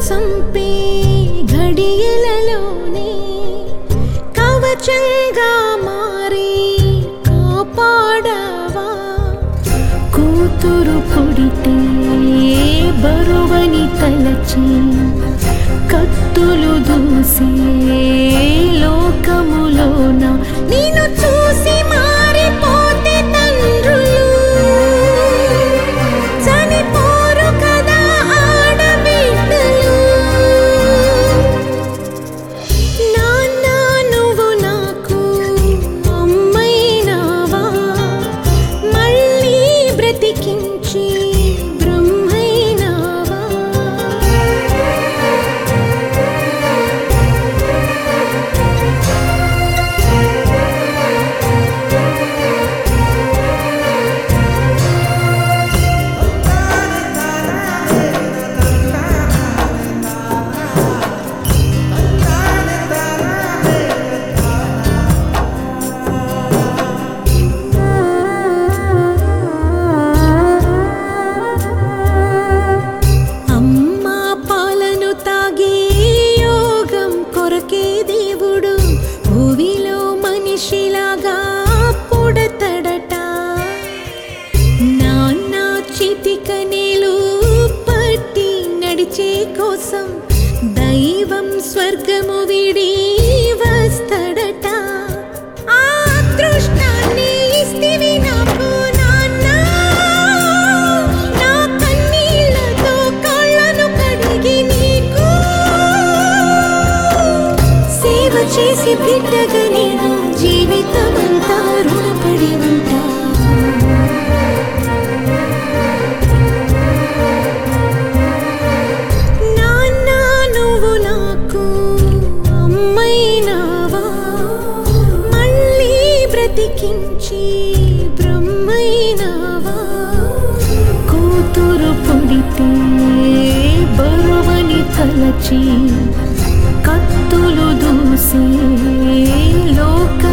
చంపే ఘడియలలోనే కవచంగా మారి కాపాడవా కూతురు పుడితే బరువని తలచి కత్తులు దూసే లోకములోన నేను చూసి మారిపోతే తండ్రులు చనిపోరు కదా ఆడబిడ్డలు నాన్న నువ్వు నాకు అమ్మైనావా మళ్ళీ బ్రతికించి బ్రహ్మైనావా అమ్మా పాలను తాగే యోగం కొరకే దేవుడు భూమిలో మనిషిలాగా పుడతడట నాన్న చితికనేలు పట్టి నడిచే కోసం దైవం స్వర్గము విడి వస్తాడట ఆ అదృష్టాన్ని ఇస్తివి నాకు నాన్న నా కన్నీళ్లతో కళ్ళను కడిగి నీకు సేవ చేసి బిడ్డగా నేను జీవితమంతా రుణపడి ఉంటా నాన్న నువ్వు నాకు అమ్మైనావా మళ్ళీ బ్రతికించి బ్రహ్మైనావా కూతురు పుడితే బరువని తలచి కత్తులు దూసే లోక